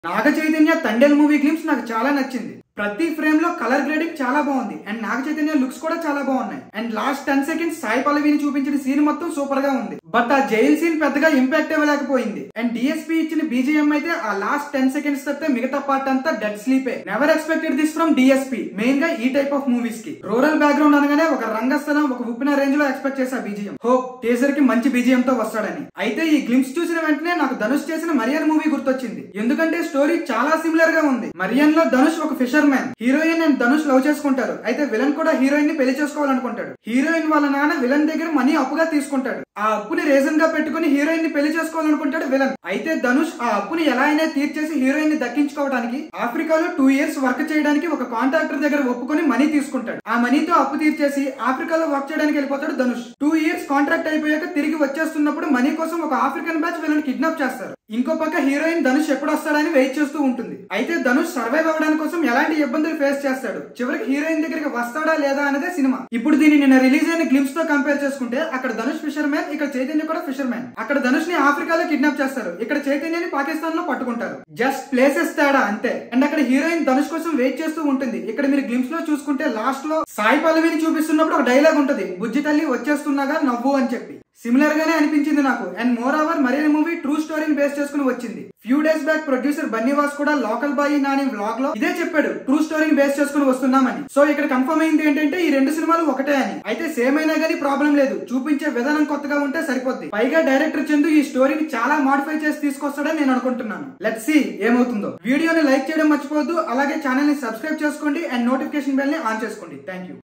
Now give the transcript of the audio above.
నాగ Chaitanya Thandel movie glimpse నాకు చాలా నచ్చింది ప్రతి ఫ్రేమ్ లో కలర్ గ్రేడింగ్ చాలా బాగుంది అండ్ నాగ చైతన్య లుక్స్ కూడా చాలా బాగున్నాయి and last ten seconds Sai పల్లవిని చూపించిన సీన్ మొత్తం సూపర్ గా ఉంది బట్ ఆ జైల్ సీన్ పెద్దగా ఇంపాక్ట్ ఇవ్వలేకపోయింది అండ్ డిఎస్పీ ఇచ్చిన బీజిఎం అయితే ఆ లాస్ట్ టెన్ సెకండ్స్ తప్పితే మిగతా పార్ట్ అంతా డెడ్ స్లీపే never expected this from DSP main గా ఈ టైప్ ఆఫ్ మూవీస్ కి రూరల్ బ్యాక్గ్రౌండ్ అనగానే ఒక రంగస్థలం ఒక ఉప్పిన రేంజ్ లో ఎక్స్పెక్ట్ చేసా బీజిఎం హోప్ టీజర్ కి మంచి బీజిఎం తో వస్తాడని అయితే ఈ గ్లిమ్స్ చూసిన వెంటనే నాకు ధనుష్ చేసిన మరియన్ మూవీ గుర్తొచ్చింది ఎందుకంటే స్టోరీ చాలా సిమిలర్ గా ఉంది మరియన్ లో ధనుష్ ఒక fisherman heroine and Dhanush love చేసుకుంటారు అయితే విలన్ కూడా హీరోయిన్ ని పెళ్లి చేసుకోవాలనుకుంటాడు హీరోయిన్ వాళ్ళ నాన్న విలన్ దగ్గర మనీ అప్పుగా తీసుకుంటాడు ఆ అప్పుని రీజన్ గా పెట్టుకుని హీరోయిన్ ని పెళ్లి చేసుకోవాలనుకుంటాడు విలన్ అయితే ధనుష్ ఆ అప్పుని ఎలా అయినా తీర్చేసి హీరోయిన్ ని దక్కించుకోవడానికి ఆఫ్రికాలో టూ ఇయర్స్ వర్క్ చేయడానికి ఒక కాంట్రాక్టర్ దగ్గర ఒప్పుకొని మనీ తీసుకుంటాడు ఆ మనీతో అప్పు తీర్చేసి ఆఫ్రికాలో వర్క్ చేయడానికి వెళ్ళిపోతాడు ధనుష్ టూ ఇయర్స్ కాంట్రాక్ట్ అయిపోయాక తిరిగి వచ్చేస్తున్నప్పుడు మనీ కోసం ఒక ఆఫ్రికన్ బ్యాచ్ వీళ్ళని కిడ్నాప్ చేస్తారు ఇంకో పక్క హీరోయిన్ ధనుష్ ఎప్పుడు వస్తాడని వెయిట్ చేస్తూ ఉంటుంది అయితే ధనుష్ సర్వైవ్ అవ్వడానికి కోసం ఎలాంటి ఇబ్బందులు ఫేస్ చేస్తాడు చివరికి హీరోయిన్ దగ్గరికి వస్తాడా లేదా అనేదే సినిమా ఇప్పుడు దీన్ని నిన్న రిలీజ్ అయిన గ్లిమ్స్ తో కంపేర్ చేసుకుంటే అక్కడ ధనుష్ ఫిషర్ మ్యాన్ ఇక్కడ చైతన్య కూడా ఫిషర్ మ్యాన్ అక్కడ ధనుష్ ని ఆఫ్రికాలో కిడ్నాప్ చేస్తారు ఇక్కడ చైతన్యని పాకిస్తాన్ లో పట్టుకుంటారు జస్ట్ ప్లేసెస్ తేడా అంతే అండ్ అక్కడ హీరోయిన్ ధనుష్ కోసం వెయిట్ చేస్తూ ఉంటుంది ఇక్కడ మీరు గ్లిమ్స్ లో చూసుకుంటే లాస్ట్ లో సాయి పల్లవిని చూపిస్తున్నప్పుడు ఒక డైలాగ్ ఉంటది బుజ్జి తల్లి వచ్చేస్తున్నాగా నవ్వు అని చెప్పి సిమిలర్ గానే అనిపించింది నాకు అండ్ మోర్ ఓవర్ మరిన మూవీ ట్రూ స్టోరీని బేస్ చేసుకుని వచ్చింది few days back producer Bunny Vas కూడా లోకల్ బాయ్ నాని వ్లాగ్ లో ఇదే చెప్పాడు ట్రూ స్టోరీని బేస్ చేసుకుని వస్తున్నామని సో ఇక్కడ కన్ఫర్మ్ అయింది ఏంటంటే ఈ రెండు సినిమాలు ఒకటే అని అయితే సేమ్ అయినా గానీ ప్రాబ్లం లేదు చూపించే విధానం కొత్తగా ఉంటే సరిపోద్ది పైగా డైరెక్టర్ చందు ఈ స్టోరీని చాలా మాడిఫై చేసి తీసుకొస్తాడని నేను అనుకుంటున్నాను లెట్ సి ఏమవుతుందో వీడియోని లైక్ చేయడం మర్చిపోవద్దు అలాగే ఛానల్ ని సబ్స్క్రైబ్ చేసుకోండి అండ్ నోటిఫికేషన్ బెల్ ని ఆన్ చేసుకోండి థ్యాంక్ యూ